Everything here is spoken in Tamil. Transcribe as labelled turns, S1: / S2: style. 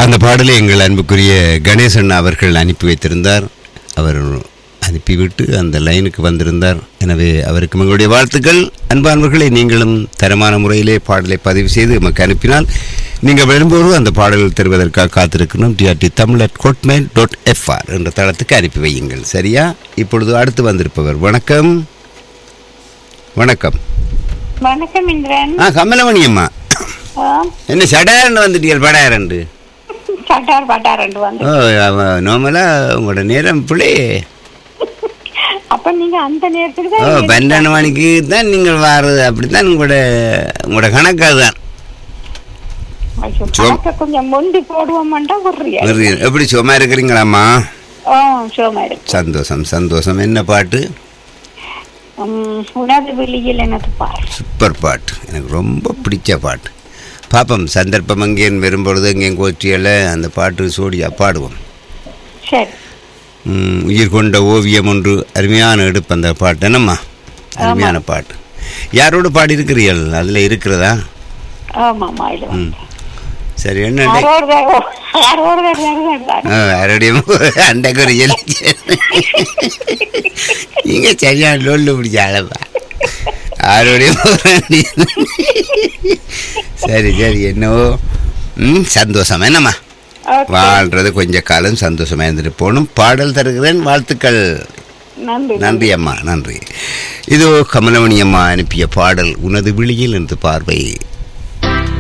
S1: அந்த பாடலை எங்கள் அன்புக்குரிய கணேசன் அவர்கள் அனுப்பி வைத்திருந்தார் அவர் அனுப்பிவிட்டு அந்த லைனுக்கு வந்திருந்தார் எனவே அவருக்கு எங்களுடைய வாழ்த்துக்கள் அன்பானவர்களை நீங்களும் தரமான முறையிலே பாடலை பதிவு செய்து எமக்கு அனுப்பினால் நீங்கள் விரும்புவோடு அந்த பாடல்கள் தருவதற்காக காத்திருக்கணும் TRT Tamil at hotmail dot FR என்ற தளத்துக்கு அனுப்பி வையுங்கள் சரியா இப்பொழுது அடுத்து வந்திருப்பவர் வணக்கம் வணக்கம்
S2: வணக்கம் இந்திரன்
S1: ஆ கமலமணி அம்மா
S2: ஆ,
S1: என்ன சடாரண்டு வந்துட்டீர்கள் படாரண்டு
S2: சட்டார் பட்டார் ரெண்டு வந்து
S1: ஓ நார்மலாக உங்களோட நேரம் பிள்ளை
S2: அப்ப நீங்க அந்த நேரத்துக்கு
S1: ஓ
S2: தான்
S1: பன்னெண்டு மணிக்கு தான் நீங்கள் வாரது அப்படி தான் உங்களோட உங்களோட கணக்கு அதுதான்
S2: ஐயோ,
S1: சும்.
S2: கணக்க கொஞ்சம் முந்தி போடுவோம்டா விடுறியா
S1: வெறும் எப்படி சும்மா இருக்கிறீங்களாம்மா
S2: ஓ சோமா இருக்கு
S1: சந்தோஷம் சந்தோஷம் என்ன பாட்டு
S2: உம், உனது வெளியில் எனது பார்
S1: சூப்பர் பாட்டு எனக்கு ரொம்ப பிடிச்ச பாட்டு பாப்போம் சந்தர்ப்பம் அங்கேயும் வரும்பொழுது எங்கேயும் கோச்சியில் அந்த பாட்டு சோடியா பாடுவோம்
S2: சரி
S1: ம், உயிர் கொண்ட ஓவியம் ஒன்று அருமையான எடுப்பு அந்த பாட்டு என்னம்மா அருமையான பாட்டு யாரோடு பாடி இருக்கிறீர்கள் அதில் இருக்கிறதா
S2: ஆமாம்மா இது
S1: ம் சரி என்ன
S2: யாரோட யாரோட தான்
S1: ஆ, யாரோடையும் அந்த குறியல் நீங்க சரியா லோல்லு பிடிச்ச ஆளப்பா யாரோடையும் போக வேண்டியது. சரி சரி என்னவோ ம் சந்தோஷம் என்னம்மா
S2: ஓகே
S1: வாழ்றது கொஞ்ச காலம் சந்தோஷமா இருந்துட்டு போகணும் பாடல் தருகிறேன் வாழ்த்துக்கள்
S2: நன்றி
S1: நன்றி அம்மா நன்றி இதோ கமலமணி அம்மா அனுப்பிய பாடல் உனது விழியில் என்று பார்வை